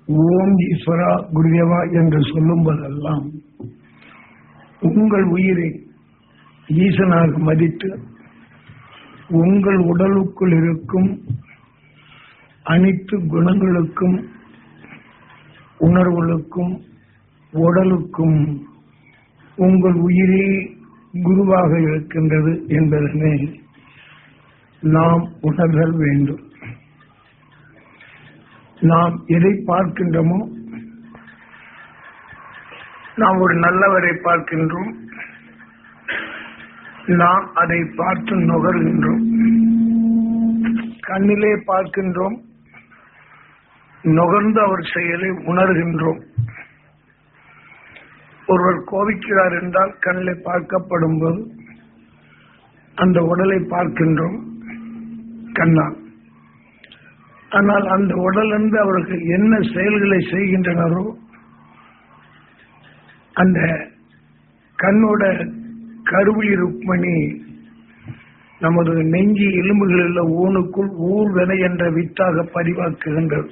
ஓம் ஈஸ்வரா குருதேவா என்று சொல்லும்போதெல்லாம் உங்கள் உயிரை ஈசனாக மதித்து உங்கள் உடலுக்குள் இருக்கும் அனைத்து குணங்களுக்கும் உணர்வுகளுக்கும் உடலுக்கும் உங்கள் உயிரே குருவாக இருக்கின்றது என்பதனை நாம் உணர்தல் வேண்டும் நாம் எதை பார்க்கின்றோமோ நாம் ஒரு நல்லவரை பார்க்கின்றோம் நாம் அதை பார்த்து நுகர்கின்றோம் கண்ணிலே பார்க்கின்றோம் நுகர்ந்து அவர் செயலை உணர்கின்றோம் ஒருவர் கோபிக்கிறார் என்றால் கண்ணில் பார்க்கப்படும் போது அந்த உடலை பார்க்கின்றோம் கண்ணால் ஆனால் அந்த உடலிருந்து அவர்கள் என்ன செயல்களை செய்கின்றனரோ அந்த கண்ணோட கருவிழி ருக்மணி நமது நெஞ்சி எலும்புகளில் ஊனுக்குள் ஊர்வனை என்ற வித்தாக பதிவாக்குகின்றது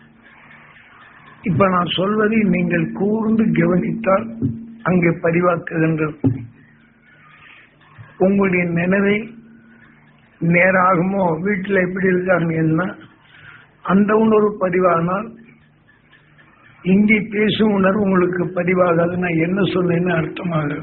இப்ப நான் சொல்வதை நீங்கள் கூர்ந்து கவனித்தால் அங்கே பதிவாக்குகின்றது உங்களுடைய நினைவை நேராகுமோ வீட்டில் எப்படி இருக்காங்கன்னா அந்த உணர்வு பதிவானால் இங்கே பேசும் உணர்வு உங்களுக்கு பதிவாகாது நான் என்ன சொன்னேன்னு அர்த்தமாகுது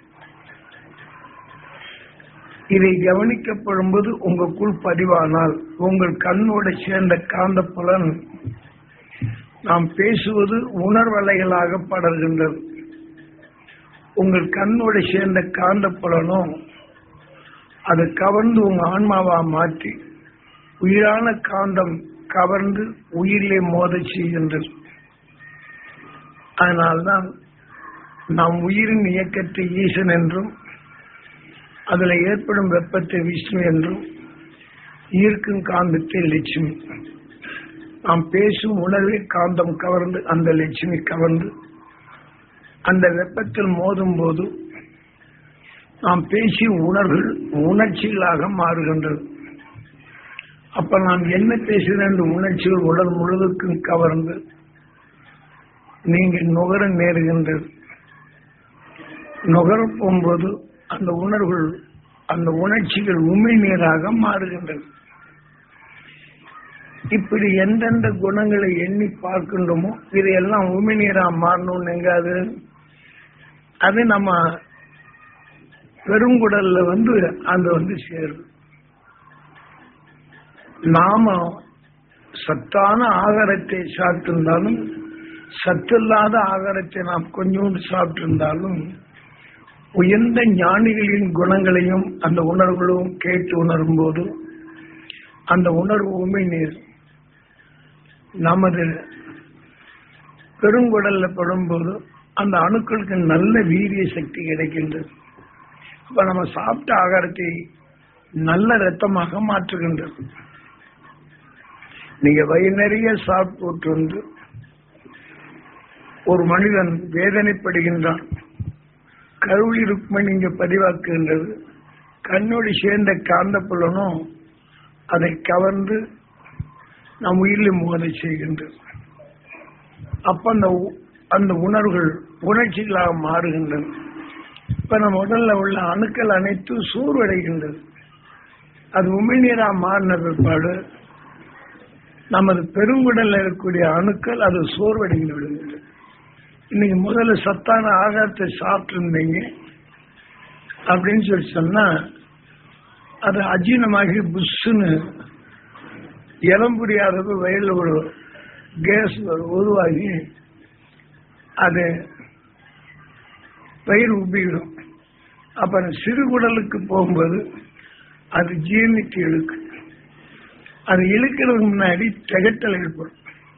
இதை கவனிக்கப்படும் போது உங்களுக்குள் பதிவானால் உங்கள் கண்ணோட சேர்ந்த காந்த புலன் நாம் பேசுவது உணர்வலைகளாக படர்கின்றது உங்கள் கண்ணோட சேர்ந்த காந்த புலனும் அதை கவர்ந்து உங்க ஆன்மாவா மாற்றி உயிரான காந்தம் கவர்ந்து உயிரிலே மோத செய்கின்றது அதனால்தான் நாம் உயிரின் இயக்கத்தை ஈசன் என்றும் அதில் ஏற்படும் வெப்பத்தை விஷ்ணு என்றும் ஈர்க்கும் காந்தத்தை லட்சுமி நாம் பேசும் உணர்வை காந்தம் கவர்ந்து அந்த லட்சுமி கவர்ந்து அந்த வெப்பத்தில் மோதும் போது நாம் பேசிய உணர்வுகள் உணர்ச்சிகளாக மாறுகின்றது அப்ப நாம் என்ன பேசுகிற அந்த உணர்ச்சிகள் உடல் முழுவதுக்கும் கவர்ந்து நீங்கள் நுகர நேருகின்றது நுகர போகும்போது அந்த உணர்வுகள் அந்த உணர்ச்சிகள் உண்மை நீராக மாறுகின்றது இப்படி எந்தெந்த குணங்களை எண்ணி பார்க்கின்றோமோ இதையெல்லாம் உண்மை நீரா மாறணும்னு எங்காது அது நம்ம பெருங்குடல்ல வந்து அந்த வந்து சேரும் நாம சத்தான ஆகாரத்தை சாப்பிட்டிருந்தாலும் சத்தில்லாத ஆகாரத்தை நாம் கொஞ்சோண்டு சாப்பிட்டிருந்தாலும் உயர்ந்த ஞானிகளின் குணங்களையும் அந்த உணர்வுகளும் கேட்டு உணரும் போது அந்த உணர்வு உண்மை நீர் நமது பெருங்குடல்ல படும்போது அந்த அணுக்களுக்கு நல்ல வீரிய சக்தி கிடைக்கின்றது அப்ப நம்ம சாப்பிட்ட ஆகாரத்தை நல்ல ரத்தமாக மாற்றுகின்றது நீங்க வயிறு நிறைய சாப்பிட்டு வந்து ஒரு மனிதன் வேதனைப்படுகின்றான் கருவழி ருக்மணி இங்க பதிவாக்குகின்றது கண்ணோடு சேர்ந்த காந்த புலனும் அதை கவர்ந்து நம் உயிரில் மோத செய்கின்றது அப்ப அந்த அந்த உணர்வுகள் உணர்ச்சிகளாக மாறுகின்றன இப்ப நம்ம உடல்ல உள்ள அணுக்கள் அனைத்தும் சூர்வடைகின்றது அது உமிழ்நீரா மாறின பிற்பாடு நமது பெருங்குடல்ல இருக்கக்கூடிய அணுக்கள் அது சோர்வடைந்து விடுகிறது இன்னைக்கு முதல்ல சத்தான ஆகாரத்தை சாப்பிட்டு இருந்தீங்க அப்படின்னு சொல்லி சொன்னா அது அஜீனமாகி புஷ்ஷுன்னு இளம் புரியாதது வயலில் ஒரு கேஸ் உருவாகி அது பயிர் உப்பிடும் அப்புறம் சிறுகுடலுக்கு போகும்போது அது ஜீர்ணித்து இழுக்கு அது இழுக்கிறதுக்கு முன்னாடி திகட்டல் ஏற்படும்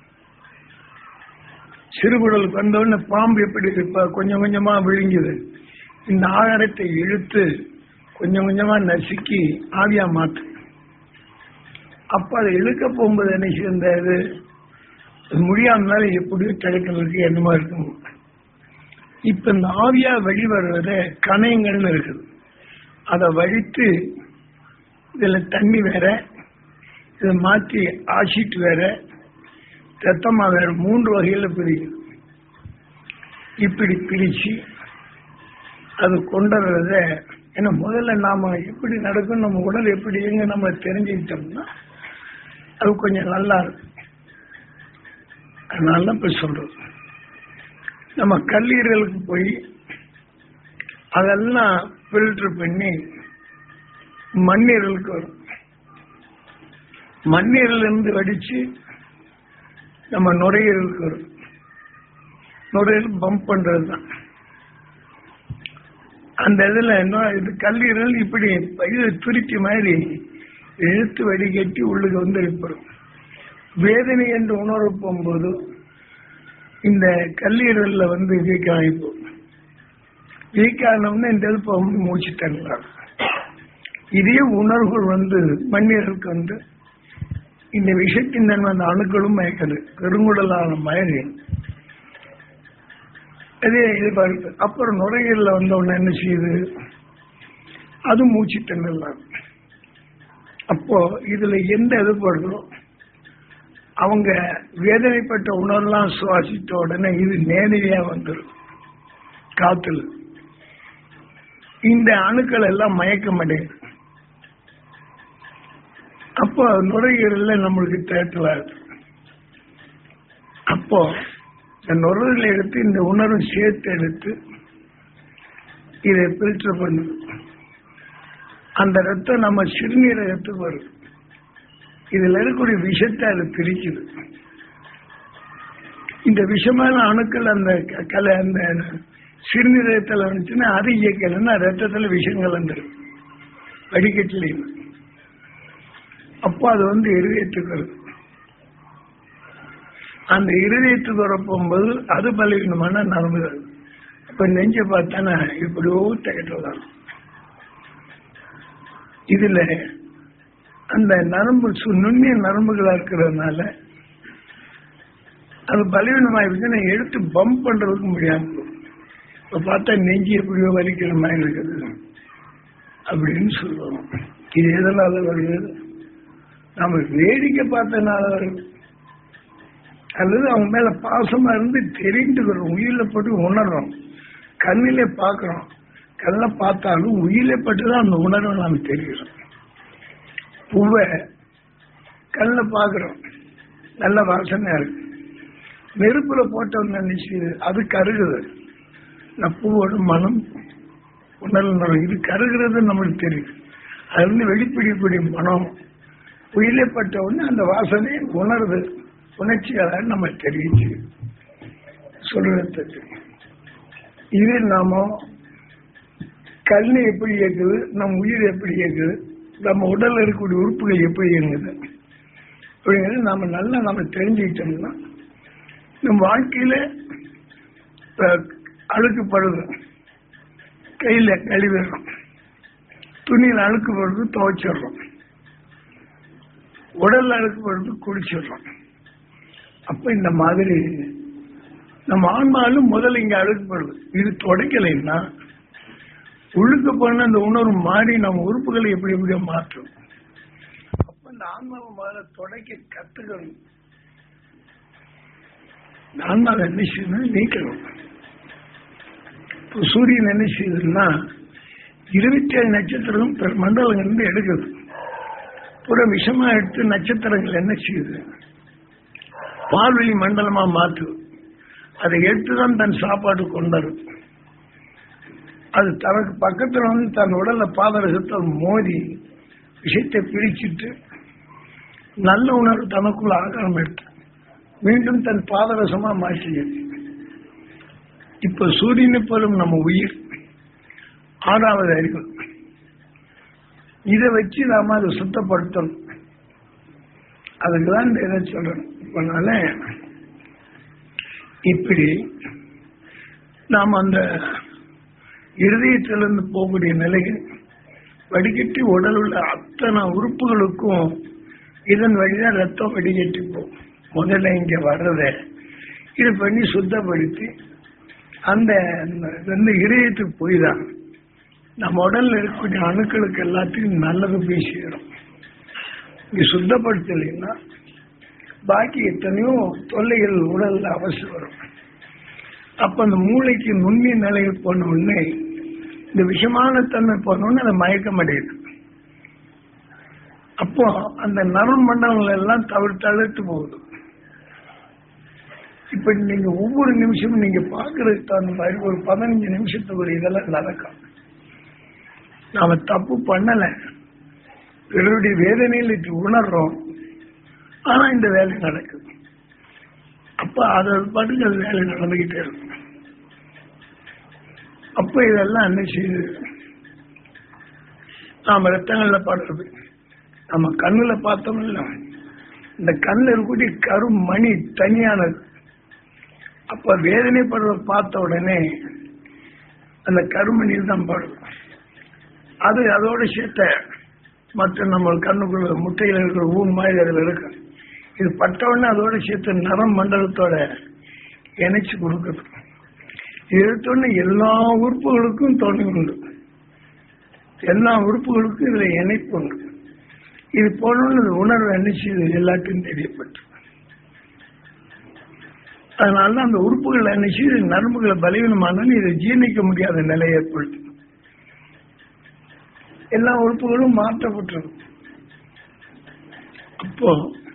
சிறுகுடலுக்கு வந்தோடனே பாம்பு எப்படி இருப்பா கொஞ்சம் கொஞ்சமா விழுங்குது இந்த ஆகாரத்தை இழுத்து கொஞ்சம் கொஞ்சமா நசுக்கி ஆவியா மாத்து அப்ப அதை இழுக்க போகும்போது என்ன சேர்ந்தது முடியாமனால எப்படியோ கிடைக்கிறதுக்கு என்னமா இருக்கும் இப்ப இந்த ஆவியா வெளிவருவத கணையங்கள்னு இருக்குது அதை வழித்து இதுல தண்ணி வேற இதை மாற்றி ஆசிட் வேற ரத்தமா வேற மூன்று வகையில பிரியும் இப்படி பிரிச்சு அது கொண்டுறத ஏன்னா முதல்ல நாம எப்படி நடக்கும் நம்ம உடல் எப்படி எங்க நம்ம தெரிஞ்சுக்கிட்டோம்னா அது கொஞ்சம் நல்லா இருக்கும் அதனால தான் இப்ப சொல்றது நம்ம கல்லீரலுக்கு போய் அதெல்லாம் ஃபில்டர் பண்ணி மண்ணீரலுக்கு வரும் மண்ணீரல் இருந்து வடிச்சு நம்ம நுரையீரலுக்கு வரும் நுரையீரல் பம்ப் பண்றது தான் அந்த இதுல என்ன இது கல்லீரல் இப்படி இது துருக்கி மாதிரி இழுத்து வடிகட்டி உள்ளுக்கு வந்து ஏற்படும் வேதனை என்று உணர்வு போகும்போது இந்த கல்லீரல்ல வந்து வீக்க ஆகிப்போம் வீக் ஆனோம்னா இந்த இது இப்போ மூச்சு தரலாம் இதே உணர்வுகள் வந்து மண்ணீரலுக்கு வந்து இந்த விஷத்தின் தன்மை அந்த அணுக்களும் மயக்குது பெருங்குடலான மாதிரி அதே இது பார்த்து அப்புறம் நுரையீரல வந்த உடனே என்ன செய்யுது அது மூச்சு திணறலாம் அப்போ இதுல எந்த இது படுதோ அவங்க வேதனைப்பட்ட உணர்வுலாம் சுவாசித்த உடனே இது நேரடியா வந்துடும் காத்துல இந்த அணுக்கள் எல்லாம் மயக்கம் அடையுது அப்போ நுரையீரல்ல நம்மளுக்கு தேட்டலாது அப்போ இந்த நுரையீரலை எடுத்து இந்த உணர்வு சேர்த்து எடுத்து இதை பில்டர் பண்ணுது அந்த ரத்தம் நம்ம சிறுநீரகத்துக்கு வருது இதுல இருக்கக்கூடிய விஷத்தை அது பிரிக்குது இந்த விஷமான அணுக்கள் அந்த க- கலை அந்த சிறுநீரகத்தில் வந்துச்சுன்னா அது இயக்கலைன்னா ரத்தத்துல விஷம் கலந்துரும் வடிகட்டிலையும் அப்போ அது வந்து இருதயத்துக்கு வருது அந்த இருதயத்துக்கு வர போகும்போது அது பலவீனமான நரம்புகள் இப்ப நெஞ்ச பார்த்தானா இப்படியோ தகட்டலாம் இதுல அந்த நரம்பு சு- நுண்ணிய நரம்புகளா இருக்கிறதுனால அது பலவீனமாயிருச்சுன்னா எடுத்து பம்ப் பண்றதுக்கு முடியாம போகும். இப்ப பார்த்தா நெஞ்சு எப்படியோ வலிக்கிற மாதிரி இருக்குது அப்படின்னு சொல்லுவோம் இது எதனால வருது நம்ம வேடிக்கை பார்த்தனால வருது அல்லது அவங்க மேல பாசமா இருந்து தெரிந்துக்கிறோம் உயிரில போட்டு உணர்றோம் கண்ணிலே பார்க்கிறோம் கண்ண பார்த்தாலும் உயிரில பட்டு தான் அந்த உணர்வை நாம தெரிகிறோம் பூவை கண்ணில் பார்க்கிறோம் நல்ல வாசனையா இருக்கு நெருப்புல போட்டோம்னு நினைச்சு அது கருகுது நான் பூவோட மனம் உணர்வு இது கருகிறது நம்மளுக்கு தெரியுது அது வந்து வெளிப்பிடிக்கூடிய மனம் உயிரிழப்பட்ட உடனே அந்த வாசனை உணர்வு உணர்ச்சியால நம்ம தெரியுது சொல்றதுக்கு இது நாம கண்ணு எப்படி இயக்குது நம்ம உயிர் எப்படி இயக்குது நம்ம உடல்ல இருக்கக்கூடிய உறுப்புகள் எப்படி இயங்குது அப்படிங்கிறது நாம நல்லா நம்ம தெரிஞ்சுக்கிட்டோம்னா நம்ம வாழ்க்கையில இப்ப அழுக்குப்படுது கையில கழிவிடுறோம் துணியில அழுக்குப்படுறது துவைச்சிடுறோம் உடல்ல அழுக்குப்படுறது குடிச்சிடுறோம் அப்ப இந்த மாதிரி நம்ம ஆன்மாலும் முதல்ல இங்க அழுக்குப்படுது இது தொடக்கலைன்னா உள்ளுக்கு போன அந்த உணர்வு மாறி நம்ம உறுப்புகளை எப்படி எப்படியோ மாற்றும் அப்ப இந்த ஆன்மாவை முதல்ல தொடக்க கத்துக்கணும் இந்த ஆன்மாவை என்ன செய்யணும் நீக்கணும் இப்போ சூரியன் என்ன செய்யுதுன்னா இருபத்தி ஏழு நட்சத்திரம் பிற மண்டலங்கள் இருந்து எடுக்குது புற விஷமா எடுத்து நட்சத்திரங்கள் என்ன செய்யுது பால்வெளி மண்டலமா மாற்றுது அதை எடுத்துதான் தன் சாப்பாடு கொண்டாரு அது தனக்கு பக்கத்துல வந்து தன் உடல்ல பாதரசத்தை மோதி விஷயத்தை பிரிச்சுட்டு நல்ல உணர்வு தனக்குள்ள ஆகாரம் எடுத்து மீண்டும் தன் பாதரசமா மாற்றியது இப்ப சூரியனை போலும் நம்ம உயிர் ஆறாவது அறிவு இதை வச்சு நாம அதை சுத்தப்படுத்தணும் அதுக்குதான் இந்த இதை சொல்றேன் இப்பனால இப்படி நாம் அந்த இருதயத்திலிருந்து போகக்கூடிய நிலையில் வடிகட்டி உடல் உள்ள அத்தனை உறுப்புகளுக்கும் இதன் வழிதான் ரத்தம் வடிகட்டி போகும் முதல்ல இங்க வர்றத இது பண்ணி சுத்தப்படுத்தி அந்த வந்து இதயத்துக்கு போய் தான் நம்ம உடல்ல இருக்கக்கூடிய அணுக்களுக்கு எல்லாத்தையும் நல்லது போய் சேரும் இது சுத்தப்படுத்தலைன்னா பாக்கி எத்தனையோ தொல்லைகள் உடல்ல அவசியம் வரும் அப்ப அந்த மூளைக்கு நுண்ணிய நிலையில் போன உடனே இந்த விஷமான தன்மை போன உடனே அதை மயக்கம் அடையுது அப்போ அந்த நரம் மண்டலங்கள் எல்லாம் தவிர்த்து அழுத்து போகுது இப்ப நீங்க ஒவ்வொரு நிமிஷமும் நீங்க பாக்குறதுக்கு தகுந்த மாதிரி ஒரு பதினஞ்சு நிமிஷத்துக்கு ஒரு இதெல்லாம் நடக்கும் நாம தப்பு பண்ணல பிறருடைய வேதனையில் இது உணர்றோம் ஆனா இந்த வேலை நடக்குது அப்ப அது பாட்டுக்கு அது வேலை நடந்துகிட்டே இருக்கும் அப்ப இதெல்லாம் என்ன செய்யுது நாம ரத்தங்கள்ல படுறது நம்ம கண்ணுல பார்த்தோம் இல்ல இந்த கண்ணுல இருக்கக்கூடிய கருமணி தனியானது அப்ப வேதனைப்படுறத பார்த்த உடனே அந்த கருமணியில் தான் படும் அது அதோட சேர்த்த மற்ற நம்ம கண்ணுக்குள்ள முட்டையில் இருக்கிற ஊன் மாதிரி அதில் இருக்கு இது பட்ட உடனே அதோட சேர்த்து நரம் மண்டலத்தோட இணைச்சு கொடுக்குது இது எடுத்தோடனே எல்லா உறுப்புகளுக்கும் துணை உண்டு எல்லா உறுப்புகளுக்கும் இதுல இணைப்பு உண்டு இது போனோன்னு உணர்வு என்ன செய்யுது எல்லாத்தையும் தெரியப்பட்டு அதனால அந்த உறுப்புகள் என்ன செய்யுது நரம்புகளை பலவீனமானாலும் இதை ஜீர்ணிக்க முடியாத நிலை ஏற்படுது எல்லா உறுப்புகளும் மாற்றப்பட்டிருக்கும் அப்போ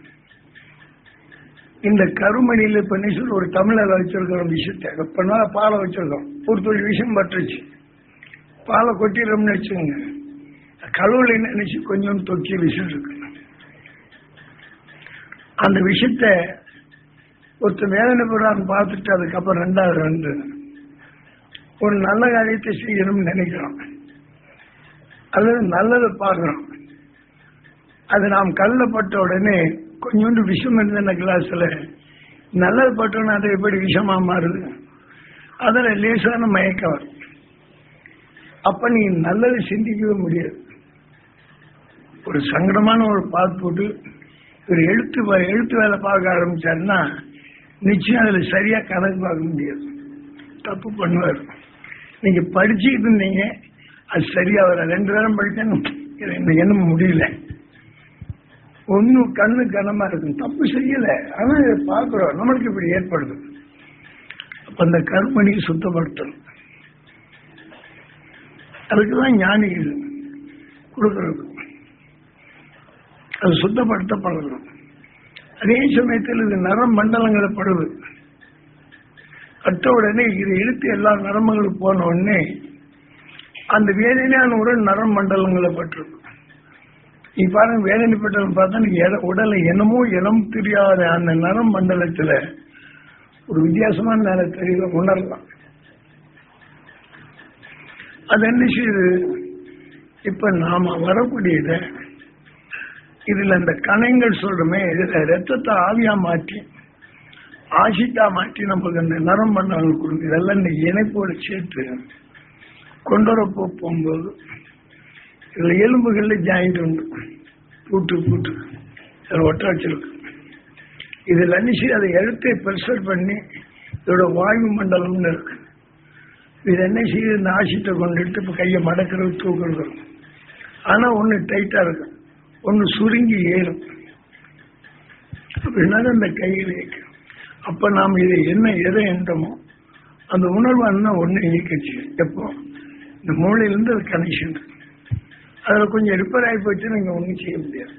இந்த கருமணியில இப்ப நீ சொல்ல ஒரு தமிழர் வச்சிருக்கிற விஷயத்தை இப்ப நாள் பாலை வச்சிருக்கோம் ஒரு தொழில் விஷயம் பட்டுருச்சு பாலை கொட்டிடுறோம்னு வச்சுக்கோங்க கழுவுல என்ன நினைச்சு கொஞ்சம் தொக்கிய விஷயம் இருக்கு அந்த விஷயத்த ஒருத்தர் வேதனை பெறான்னு பார்த்துட்டு அதுக்கப்புறம் ரெண்டாவது வந்து ஒரு நல்ல காரியத்தை செய்யணும்னு நினைக்கிறோம் அல்லது நல்லதை பார்க்கிறோம் அது நாம் கல்ல பட்ட உடனே கொஞ்சோண்டு விஷம் இருந்த கிளாஸ்ல நல்லது பட்டோன்னா அது எப்படி விஷமா மாறுது அதுல லேசான மயக்கம் வரும் அப்ப நீ நல்லது சிந்திக்கவே முடியாது ஒரு சங்கடமான ஒரு பாத் போட்டு ஒரு எழுத்து வே- எழுத்து வேலை பார்க்க ஆரம்பிச்சாருன்னா நிச்சயம் அதுல சரியா கணக்கு பார்க்க முடியாது தப்பு பண்ணுவார் நீங்க படிச்சுக்கிட்டு இருந்தீங்க அது சரியா வர ரெண்டு நேரம் படிச்சேன் இந்த எண்ணம் முடியல ஒன்னும் கண்ணு கனமா இருக்கும் தப்பு செய்யல ஆனா இதை பார்க்கிறோம் நம்மளுக்கு இப்படி ஏற்படுது அப்ப அந்த கருமணியை சுத்தப்படுத்தணும் அதுக்குதான் ஞானிகள் கொடுக்கறது அது சுத்தப்படுத்தப்படணும் அதே சமயத்தில் இது நரம் மண்டலங்களை படுது கட்ட உடனே இது இழுத்து எல்லா நரம்புகளும் போன உடனே அந்த வேதனையான உடல் நரம் மண்டலங்களை பட்டிருக்கும் நீ பாருங்க வேதனைப்பட்டவன் பார்த்தா நீ எட- உடலை என்னமோ இனம் தெரியாத அந்த நரம் மண்டலத்துல ஒரு வித்தியாசமான நிலை தெரியல உணரலாம் அது என்ன செய்யுது இப்ப நாம வரக்கூடியத இதுல இந்த கணைங்கள் சொல்றோமே இதுல ரத்தத்தை ஆவியா மாற்றி ஆசிட்டா மாற்றி நமக்கு அந்த நரம் மண்டலங்கள் கொடுக்கு இதெல்லாம் இந்த இணைப்போடு சேர்த்து கொண்டு வர போ- போகும்போது இதுல எலும்புகள்ல ஜாயிண்ட் உண்டு பூட்டு பூட்டு அதில் ஒட்ட வச்சிருக்கு இதுல அன்னிச்சு அதை எழுத்தை ப்ரெஷர் பண்ணி இதோட வாயு மண்டலம்னு இருக்கு இது என்ன செய்யுது இந்த ஆசிட்டை கொண்டுட்டு இப்ப கையை மடக்கிறது தூக்குறது ஆனா ஒண்ணு டைட்டா இருக்கு ஒண்ணு சுருங்கி ஏறும் அப்படின்னா அந்த கையில் இயக்கு அப்ப நாம் இதை என்ன எதை என்றமோ அந்த உணர்வு அண்ணா ஒண்ணு இயக்கிச்சு எப்போ இந்த மூளையிலிருந்து அது கனெக்ஷன் அதுல கொஞ்சம் ரிப்பேர் ஆகி போச்சு நீங்க ஒண்ணும் செய்ய முடியாது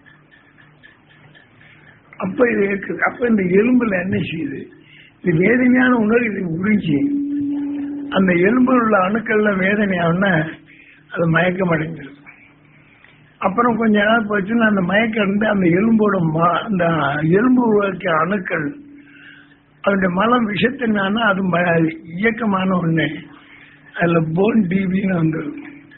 அப்ப இது இருக்குது அப்ப இந்த எலும்புல என்ன செய்யுது இது வேதனையான உணர்வு இது உறிஞ்சி அந்த எலும்பில் உள்ள அணுக்கள்ல வேதனையானா அது மயக்கம் அடைஞ்சிருது அப்புறம் கொஞ்ச நாள் போச்சுன்னா அந்த மயக்கம் இருந்து அந்த எலும்போட ம- அந்த எலும்பு உருவாக்கிய அணுக்கள் அதனுடைய மலம் விஷத்தினானா அது ம- இயக்கமான ஒண்ணு அதுல போன் டிபின்னு வந்துடும்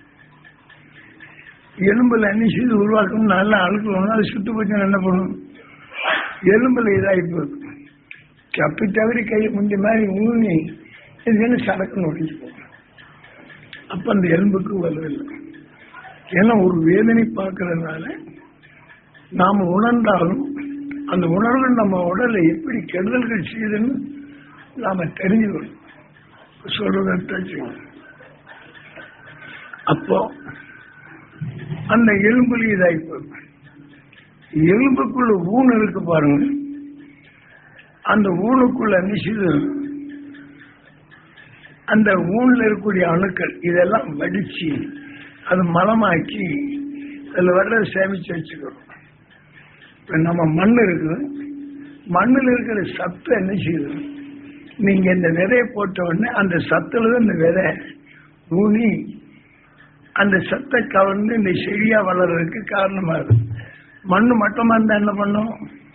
எலும்புல என்ன செய்து உருவாக்கணும் நல்லா அழுக்கணும் அது சுத்து போச்சுன்னா என்ன பண்ணும் எலும்புல இதாகி போகுது தப்பி தவறி கையை முந்தி மாதிரி ஊனி இதுன்னு சடக்குன்னு ஒடிஞ்சு போகும் அப்ப அந்த எலும்புக்கு வலுவில்லை ஏன்னா ஒரு வேதனை பார்க்கறதுனால நாம உணர்ந்தாலும் அந்த உணர்வு நம்ம உடலை எப்படி கெடுதல்கள் செய்யுதுன்னு நாம தெரிஞ்சுக்கணும் சொல்றத தெரிஞ்சுக்கணும் அப்போ அந்த எலும்புல இதாகி போகும் எலும்புக்குள்ள ஊன் இருக்கு பாருங்க அந்த ஊனுக்குள்ள நிச்சது அந்த ஊன்ல இருக்கக்கூடிய அணுக்கள் இதெல்லாம் வடிச்சு அது மலமாக்கி அதுல வர்றதை சேமிச்சு வச்சுக்கிறோம் இப்ப நம்ம மண் இருக்குது மண்ணில் இருக்கிற சத்து என்ன செய்யுது நீங்க இந்த விதையை போட்ட உடனே அந்த சத்துல தான் இந்த விதை ஊனி அந்த சத்தை கவர்ந்து இந்த செடியா வளர்றதுக்கு காரணமா இருக்கு மண்ணு மட்டமா இருந்தா என்ன பண்ணும்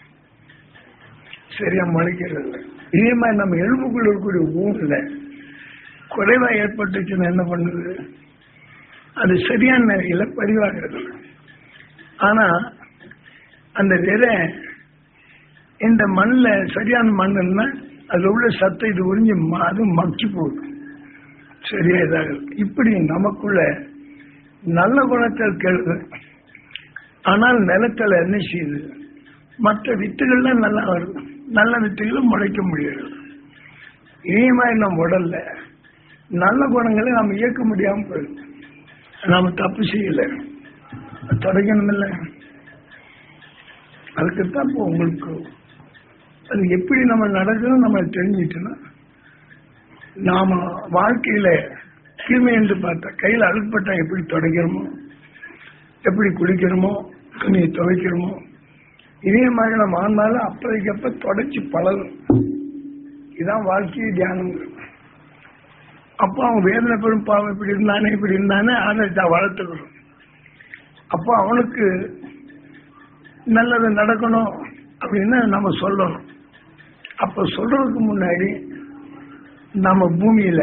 சரியா முளைக்கிறது இல்லை. இதே மாதிரி நம்ம எலும்புக்குள்ள இருக்கக்கூடிய ஊர்ல குறைவா ஏற்பட்டுச்சுன்னா என்ன பண்ணுது அது சரியான நிலையில பதிவாகிறது ஆனா அந்த விதை இந்த மண்ணில் சரியான மண்ணுன்னா அதுல உள்ள சத்தை இது உறிஞ்சி ம- அது மக்கி போகுது சரியா இதாக இப்படி நமக்குள்ள நல்ல குணத்தை கெடுது ஆனால் நிலத்துல என்ன செய்யுது மற்ற வித்துகள்லாம் நல்லா வருது நல்ல வித்துகளும் முளைக்க முடியாது இதே மாதிரி நம்ம உடல்ல நல்ல குணங்களை நம்ம இயக்க முடியாம போயிடும் நாம தப்பு செய்யல தொடங்கணும் இல்லை அதுக்குத்தான் இப்போ உங்களுக்கு அது எப்படி நம்ம நடக்கணும் நம்ம தெரிஞ்சிட்டோம்னா நாம வாழ்க்கையில தீமை என்று பார்த்தா கையில அழுப்பட்டா எப்படி துடைக்கிறோமோ எப்படி குளிக்கிறோமோ துணியை துவைக்கிறோமோ இதே மாதிரி நம்ம ஆனாலும் அப்பதைக்கப்ப தொடச்சி பழகும் இதான் வாழ்க்கையை தியானம் அப்போ அவன் வேதனைப்படும் பாவம் இப்படி இருந்தானே இப்படி இருந்தானே அதை தான் வளர்த்துக்கணும் அப்போ அவனுக்கு நல்லது நடக்கணும் அப்படின்னு நம்ம சொல்லணும் அப்ப சொல்றதுக்கு முன்னாடி நம்ம பூமியில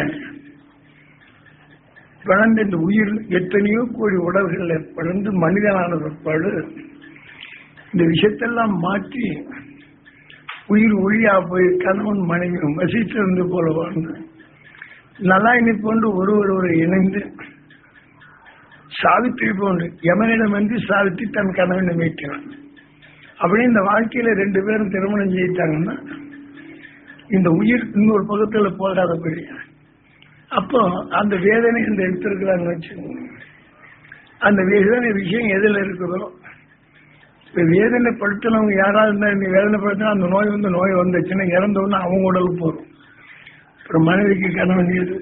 பிறந்த இந்த உயிர் எத்தனையோ கோடி உடல்கள்ல பிறந்து மனிதனான பிற்பாடு இந்த விஷயத்தெல்லாம் மாற்றி உயிர் ஒளியா போய் கணவன் மனைவி வசித்திருந்து போல வாழ்ந்து நலாயினி போன்று ஒருவர் ஒரு இணைந்து சாவித்திரி போன்று யமனிடம் வந்து சாவித்திரி தன் கணவனை மீட்கிறான் அப்படி இந்த வாழ்க்கையில ரெண்டு பேரும் திருமணம் செய்யிட்டாங்கன்னா இந்த உயிர் இன்னொரு பக்கத்துல போகாதபடி அப்போ அந்த வேதனை இந்த எடுத்திருக்கிறான்னு வச்சுக்கோங்க அந்த வேதனை விஷயம் எதுல இருக்குதோ இப்ப வேதனைப்படுத்தினவங்க யாராவது இருந்தா நீ வேதனைப்படுத்தினா அந்த நோய் வந்து நோய் வந்துச்சுன்னா இறந்தவொன்னு அவங்க உடலுக்கு போகும் அப்புறம் மனைவிக்கு கணவன் எது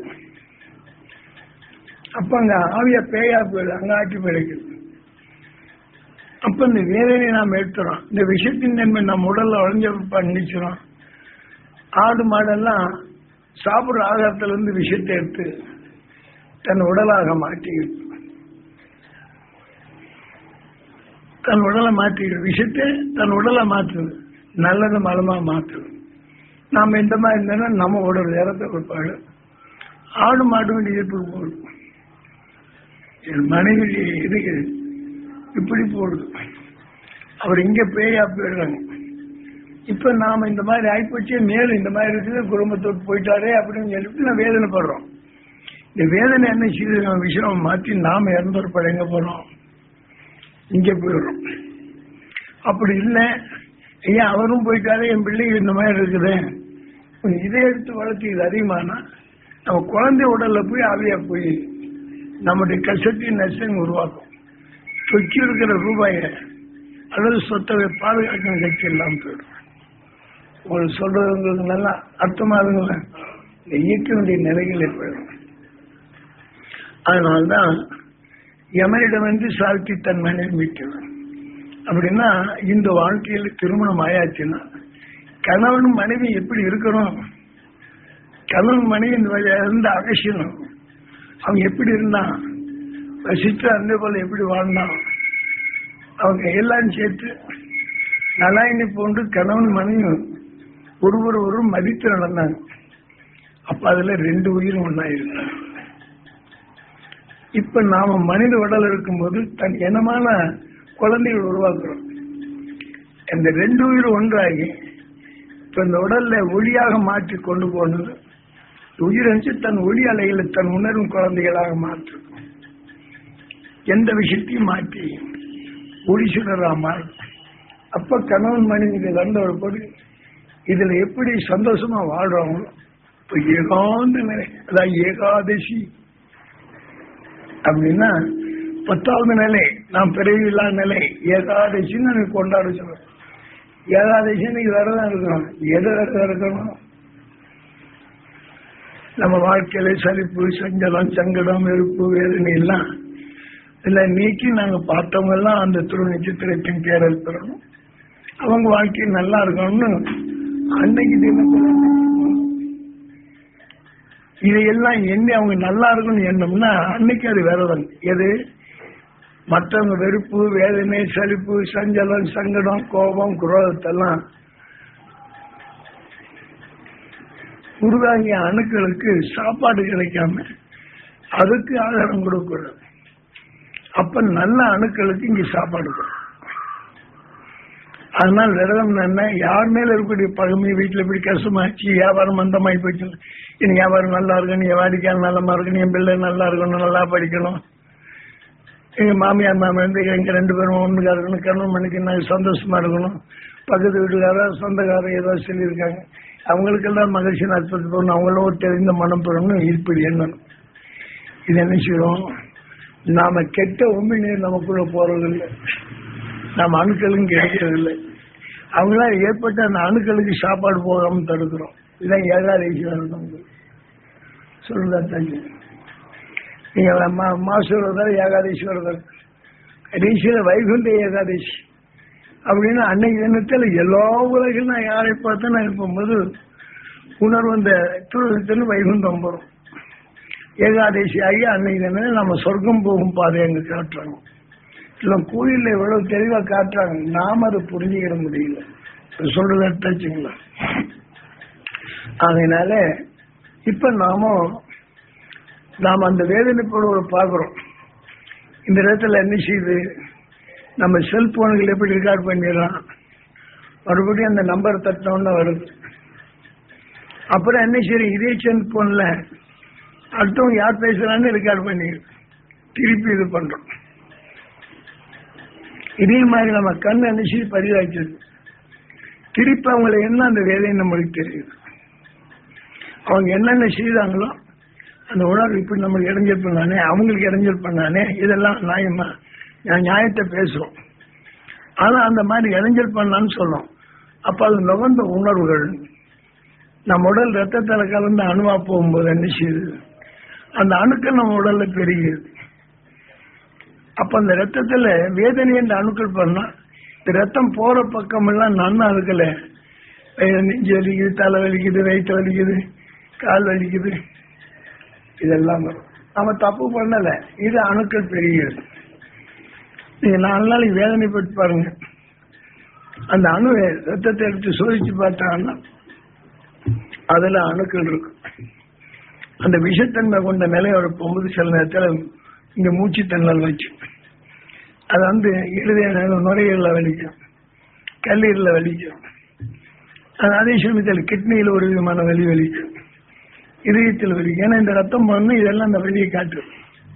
அப்ப அங்க ஆவியா பேயா போயிடுது அங்க ஆட்டி போயிடுது அப்ப இந்த வேதனையை நாம் எடுத்துறோம் இந்த விஷயத்தின் தன்மை நம்ம உடல்ல உழைஞ்ச பண்ணிச்சிடும் ஆடு மாடெல்லாம் சாப்பிடுற ஆகாரத்துல இருந்து விஷயத்தை எடுத்து தன் உடலாக மாற்றிக்கிட்டு தன் உடலை மாற்றிக்கிட்டு விஷயத்தை தன் உடலை மாற்றுது நல்லது மலமா மாற்றுது நாம இந்த மாதிரி இருந்தோம்னா நம்ம உடல் இறத்த கொடுப்பாடு ஆடு மாடு வேண்டிய ஈர்ப்புக்கு போகுது என் மனைவி இதுக்கு இப்படி போடுது அவர் இங்க பேயா போயிடுறாங்க இப்ப நாம இந்த மாதிரி ஆயிப்போச்சு மேலும் இந்த மாதிரி இருக்குது குடும்பத்தோடு போயிட்டாரே அப்படின்னு சொல்லிட்டு நான் வேதனைப்படுறோம் இந்த வேதனை என்ன செய்யுது நம்ம விஷயம் மாற்றி நாம இறந்தொரு எங்க போறோம் இங்க போயிடுறோம் அப்படி இல்லை ஐயா அவரும் போயிட்டாரே என் பிள்ளைங்க இந்த மாதிரி இருக்குது இதை எடுத்து வளர்த்து இது அதிகமானா நம்ம குழந்தை உடல்ல போய் ஆவியா போய் நம்முடைய கஷ்டத்தையும் நஷ்டம் உருவாக்கும் தொக்கி இருக்கிற ரூபாய அல்லது சொத்தை பாதுகாக்கும் சக்தி இல்லாமல் போயிடும் உங்களுக்கு சொல்றது உங்களுக்கு நல்லா அர்த்தமாகுங்களா இந்த இயக்க வேண்டிய நிலைகள் ஏற்படும் அதனால்தான் யமனிடம் வந்து சாழ்த்தி தன் மனைவி மீட்கணும் அப்படின்னா இந்த வாழ்க்கையில திருமணம் ஆயாச்சுன்னா கணவன் மனைவி எப்படி இருக்கணும் கணவன் மனைவி இந்த வழியா இருந்து அகசியணும் அவன் எப்படி இருந்தான் வசித்து அந்த போல எப்படி வாழ்ந்தான் அவங்க எல்லாரும் சேர்த்து நலாயினி போன்று கணவன் மனைவி ஒருவர் ஒரு மதித்து நடந்தாங்க அப்ப அதுல ரெண்டு உயிரும் ஒன்னா இருந்தாங்க இப்ப நாம மனித உடல் இருக்கும்போது தன் இனமான குழந்தைகள் உருவாக்குறோம் இந்த ரெண்டு உயிர் ஒன்றாகி இப்ப இந்த உடல்ல ஒளியாக மாற்றி கொண்டு போனது உயிர் அஞ்சு தன் ஒளி அலைகளை தன் உணர்வும் குழந்தைகளாக மாற்றும் எந்த விஷயத்தையும் மாற்றி ஒளி சுடராமல் அப்ப கணவன் மனைவி வந்த ஒரு பொருள் இதுல எப்படி சந்தோஷமா வாழ்றாங்களோ இப்ப ஏகாந்த நிலை அதான் ஏகாதசி அப்படின்னா பத்தாவது நிலை நாம் பிறவில்லா நிலை ஏகாதசின்னு எனக்கு கொண்டாட சொல்றோம் ஏகாதசி இன்னைக்கு விரதம் இருக்கணும் எது விரதம் இருக்கணும் நம்ம வாழ்க்கையில சலிப்பு சஞ்சலம் சங்கடம் வெறுப்பு வேதனை எல்லாம் இல்ல நீக்கி நாங்க பார்த்தவங்க எல்லாம் அந்த திரு நட்சத்திரத்தின் பேரல் பெறணும் அவங்க வாழ்க்கை நல்லா இருக்கணும்னு அன்னைக்கு தினத்துல இதையெல்லாம் எண்ணி அவங்க நல்லா இருக்கணும்னு எண்ணம்னா அன்னைக்கு அது விரதம் எது மற்றவங்க வெறுப்பு வேதனை சலிப்பு சஞ்சலம் சங்கடம் கோபம் குரோதத்தெல்லாம் உருவாகிய அணுக்களுக்கு சாப்பாடு கிடைக்காம அதுக்கு ஆதாரம் கொடுக்கிறது அப்ப நல்ல அணுக்களுக்கு இங்க சாப்பாடு கொடுக்கும் அதனால் விரதம் என்ன யார் மேல இருக்கக்கூடிய பழமை வீட்டுல இப்படி கஷ்டமாச்சு வியாபாரம் மந்தமாயி போச்சு இனி வியாபாரம் நல்லா இருக்கணும் என் வாடிக்கையாளர் நல்லமா இருக்கணும் என் பிள்ளை நல்லா இருக்கணும் நல்லா படிக்கணும் எங்க மாமியார் மாமியார் வந்து எங்க ரெண்டு பேரும் ஒண்ணுக்கா இருக்கணும் கணவன் மணிக்கு நாங்கள் சந்தோஷமா இருக்கணும் பக்கத்து வீட்டுக்காரர் சொந்தக்காரர் ஏதோ சொல்லியிருக்காங்க அவங்களுக்கெல்லாம் மகிழ்ச்சி நட்பத்து போகணும் அவங்களும் ஒரு தெரிந்த மனம் பெறணும் இப்படி எண்ணணும் இது என்ன செய்யறோம் நாம கெட்ட உண்மை நீர் நமக்குள்ள போறதில்லை நம்ம அணுக்களும் கிடைக்கிறதில்லை அவங்களா ஏற்பட்ட அந்த அணுக்களுக்கு சாப்பாடு போகாம தடுக்கிறோம் இதான் ஏகாதசி விரதம் சொல்லுதா தம்பி நீங்க மா- மாச விரதம் ஏகாதசி விரதம் கடைசியில வைகுண்ட ஏகாதசி அப்படின்னு அன்னைக்கு தினத்துல எல்லா உலகிலும் நான் யாரை பார்த்து நான் இருக்கும்போது உணர்வு அந்த திருவிழத்தில் வைகுண்டம் வரும் ஏகாதசி ஆகி அன்னைக்கு தினம் நம்ம சொர்க்கம் போகும் பாதை அங்க காட்டுறாங்க இல்ல கோயில்ல எவ்வளவு தெளிவா காட்டுறாங்க நாம அதை புரிஞ்சுக்கிற முடியல இப்ப சொல்றத எடுத்தாச்சுங்களா அதனால இப்ப நாம நாம அந்த வேதனைப்போட பார்க்கிறோம் இந்த இடத்துல என்ன செய்யுது நம்ம செல்போன்கள் எப்படி ரெக்கார்ட் பண்ணிடுறோம் மறுபடியும் அந்த நம்பர் தட்டினோன்னு வருது அப்புறம் என்ன சரி இதே செல்போன்ல அடுத்தவங்க யார் பேசுறான்னு ரெக்கார்ட் பண்ணி திருப்பி இது பண்றோம் இதே மாதிரி நம்ம கண் என்ன செய்து பதிவாக்கிடுது திருப்பி அவங்களை என்ன அந்த வேலையை நம்மளுக்கு தெரியுது அவங்க என்னென்ன செய்தாங்களோ அந்த உணர்வு இப்படி நம்மளுக்கு இடைஞ்சல் பண்ணானே அவங்களுக்கு இடைஞ்சல் பண்ணானே இதெல்லாம் நியாயமா நான் நியாயத்தை பேசுறோம் ஆனா அந்த மாதிரி இடைஞ்சல் பண்ணான்னு சொல்லும் அப்ப அது நுகர்ந்த உணர்வுகள் நம்ம உடல் ரத்தத்தில் கலந்து அணுவா போகும்போது என்ன செய்யுது அந்த அணுக்கள் நம்ம உடல்ல பெருகிறது அப்ப அந்த ரத்தத்துல வேதனை என்ற அணுக்கள் பண்ணா இந்த ரத்தம் போற பக்கம் எல்லாம் நன்மை அணுக்கல நெஞ்சு வலிக்குது தலை வலிக்குது வயிற்று வலிக்குது கால் வலிக்குது இதெல்லாம் வரும் நம்ம தப்பு பண்ணல இது அணுக்கள் பெருகிறது நீங்க நாலு நாளைக்கு வேதனைப்பட்டு பாருங்க அந்த அணு ரத்தத்தை எடுத்து சோதிச்சு பார்த்தாங்கன்னா அதுல அணுக்கள் இருக்கும் அந்த விஷத்தன்மை கொண்ட நிலையோட போகும்போது சில நேரத்தில் இந்த மூச்சு தண்ணல் வச்சு அது வந்து இருதய நுரையீரல வலிக்கும் கல்லீரல வலிக்கும் அது அதே சமயத்தில் கிட்னியில் ஒரு விதமான வலி வலிக்கும் இதயத்தில் வலிக்கும் ஏன்னா இந்த ரத்தம் பண்ணு இதெல்லாம் அந்த வலியை காட்டும்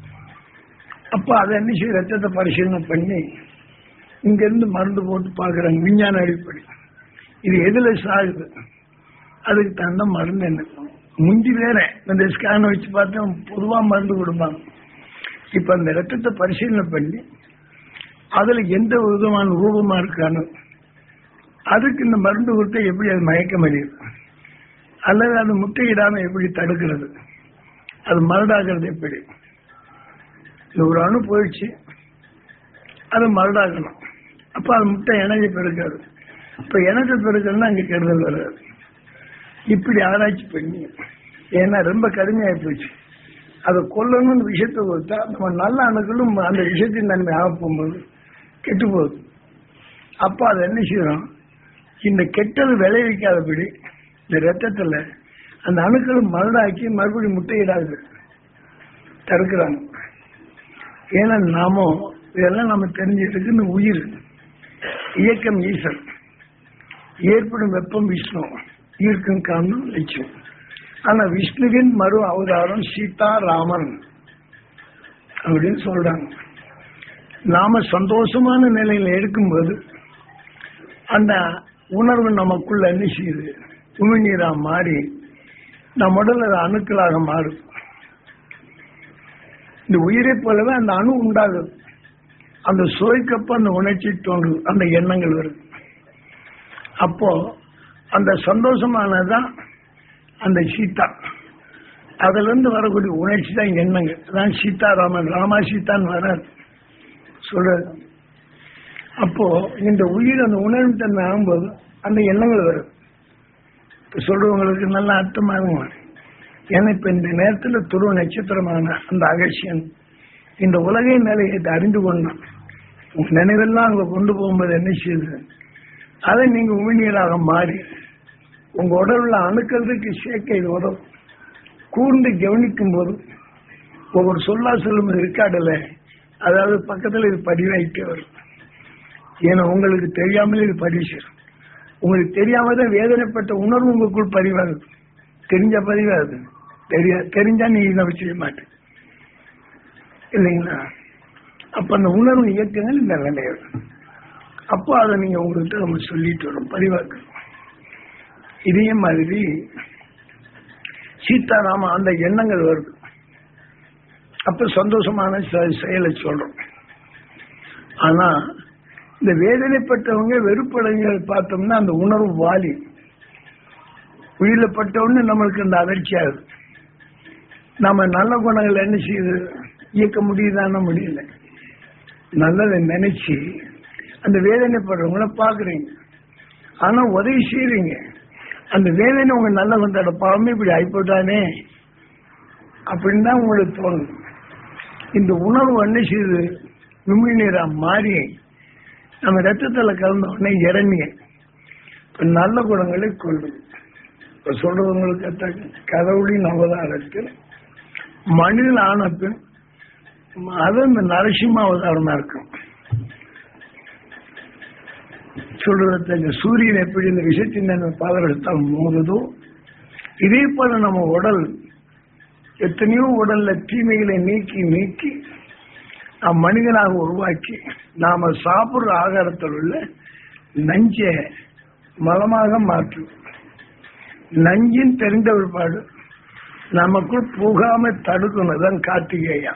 அப்ப அதை என்ன செய்ய ரத்தத்தை பரிசீலனை பண்ணி இங்க இருந்து மருந்து போட்டு பாக்குறாங்க விஞ்ஞான அடிப்படை இது எதுல சாகுது அதுக்கு தகுந்த மருந்து என்ன முந்தி வேற இந்த ஸ்கேன் வச்சு பார்த்தா பொதுவா மருந்து கொடுப்பாங்க இப்ப அந்த ரத்தத்தை பரிசீலனை பண்ணி அதுல எந்த விதமான ரூபமா இருக்கானோ அதுக்கு இந்த மருந்து கொடுத்தா எப்படி அது மயக்கம் அடையுது அல்லது அது முட்டையிடாம எப்படி தடுக்கிறது அது மருடாகிறது எப்படி இது ஒரு அணு போயிடுச்சு அது மருடாகணும் அப்ப அது முட்டை இணைஞ்ச பெருக்காது இப்ப இணைஞ்ச பெருக்கணும்னா அங்க கெடுதல் வராது இப்படி ஆராய்ச்சி பண்ணி ஏன்னா ரொம்ப கடுமையாகி போச்சு அதை கொல்லணும்னு விஷயத்தை கொடுத்தா நம்ம நல்ல அணுக்களும் அந்த விஷயத்தின் நன்மை ஆக போகும்போது கெட்டு போகுது அப்ப அதை என்ன செய்யறோம் இந்த கெட்டது விளைவிக்காதபடி இந்த ரத்தத்துல அந்த அணுக்களும் மருடாக்கி மறுபடியும் முட்டையிடாது தடுக்கிறாங்க ஏன்னா நாமும் இதெல்லாம் நம்ம தெரிஞ்சுக்கிட்டு இந்த உயிர் இயக்கம் ஈசன் ஏற்படும் வெப்பம் விஷ்ணு ஈர்க்கும் காரணம் லட்சம் ஆனா விஷ்ணுவின் மறு அவதாரம் சீதா ராமன் அப்படின்னு சொல்றாங்க நாம சந்தோஷமான நிலையில இருக்கும்போது அந்த உணர்வு நமக்குள்ள என்ன செய்யுது உமிழ்நீரா மாறி நம்ம உடல் அது அணுக்களாக மாறும் இந்த உயிரை போலவே அந்த அணு உண்டாகுது அந்த சுவைக்கப்ப அந்த உணர்ச்சி தோன்றுது அந்த எண்ணங்கள் வருது அப்போ அந்த சந்தோஷமானதுதான் அந்த சீதா அதுல இருந்து வரக்கூடிய உணர்ச்சி தான் எண்ணங்கள் அதான் சீதாராமன் ராமா சீதான்னு வராது சொல்றது அப்போ இந்த உயிர் அந்த உணர்வு தன்மை ஆகும்போது அந்த எண்ணங்கள் வரும் இப்ப சொல்றவங்களுக்கு நல்லா அர்த்தமாகும் ஏன்னா இப்ப இந்த நேரத்துல துருவ நட்சத்திரமான அந்த அகசியன் இந்த உலகை நிலையை அறிந்து கொண்டான் உங்க நினைவெல்லாம் அங்க கொண்டு போகும்போது என்ன செய்யுது அதை நீங்க உமிழ்நீராக மாறி உங்க உடல்ல அணுக்கிறதுக்கு சேர்க்க இது உதவும் கூர்ந்து கவனிக்கும் போது ஒவ்வொரு சொல்லா சொல்லும் இருக்காடல அதாவது பக்கத்துல இது பதிவாயிட்டே வரும் ஏன்னா உங்களுக்கு தெரியாமலே இது பதிவு செய்யும் உங்களுக்கு தெரியாம தான் வேதனைப்பட்ட உணர்வு உங்களுக்குள் பதிவாகுது தெரிஞ்ச பதிவாகுது தெரியா தெரிஞ்சா நீ இதை செய்ய மாட்டேன் இல்லைங்களா அப்ப அந்த உணர்வு இயக்கங்கள் இந்த நிலையம் அப்போ அதை நீங்க உங்கள்கிட்ட நம்ம சொல்லிட்டு வரோம் பதிவாக்கணும் இதே மாதிரி சீதாராம அந்த எண்ணங்கள் வருது அப்ப சந்தோஷமான செ- செயலை சொல்றோம் ஆனா இந்த வேதனைப்பட்டவங்க வெறுப்படைஞ்ச பார்த்தோம்னா அந்த உணர்வு வாலி உயிரில பட்டவுடனே நம்மளுக்கு இந்த அதிர்ச்சி ஆகுது நம்ம நல்ல குணங்கள் என்ன செய்யுது இயக்க முடியுதான முடியல நல்லதை நினைச்சு அந்த வேதனைப்படுறவங்கள பாக்குறீங்க ஆனா உதவி செய்றீங்க அந்த வேதனை உங்க நல்ல வந்தோட பாவமே இப்படி ஆயிப்போட்டானே அப்படின்னு தான் உங்களுக்கு தோணும் இந்த உணர்வு என்ன செய்யுது விமிழ்நீரா மாறி நம்ம ரத்தத்துல கலந்த உடனே இறங்கிய இப்ப நல்ல குணங்களை கொள்ளும் இப்ப சொல்றவங்களுக்கு அத்த- கடவுளின் அவதாரத்தில் மனிதன் ஆன பின் அது இந்த நரசிம்ம அவதாரமா இருக்கும் சொல்றது இந்த சூரியன் எப்படி இந்த விஷத்தின் பாதரத்தால் மோதுதோ இதே போல நம்ம உடல் எத்தனையோ உடல்ல தீமைகளை நீக்கி நீக்கி நாம் மனிதனாக உருவாக்கி நாம சாப்பிடுற ஆகாரத்தில் உள்ள நஞ்ச மலமாக மாற்றும் நஞ்சின் தெரிந்த பிற்பாடு நமக்குள் புகாம தடுக்கணும் தான் கார்த்திகேயா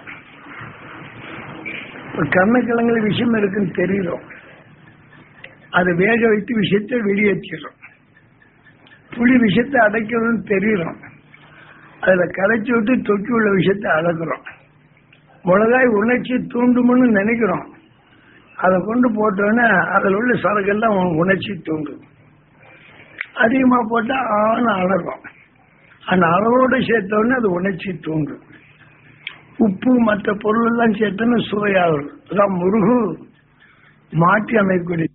இப்ப கண்ணக்கிழங்குல விஷயம் இருக்குன்னு தெரியும் அதை வேக வைத்து விஷயத்தை வெளியேற்றிடும் புளி விஷயத்தை அடைக்கணும்னு தெரியும் அதுல கரைச்சி விட்டு தொக்கி உள்ள விஷயத்தை அடக்குறோம் மிளகாய் உணர்ச்சி தூண்டும்னு நினைக்கிறோம் அதை கொண்டு போட்டோன்னே அதில் உள்ள சரக்கெல்லாம் உன் உணர்ச்சி தூண்டும் அதிகமா போட்டா ஆன அழகும் அந்த அளவோட சேர்த்தோடனே அது உணர்ச்சி தூண்டும் உப்பு மற்ற பொருள் எல்லாம் சேர்த்தோன்னு சுவையாகும் அதான் முருகு மாற்றி அமைக்கக்கூடிய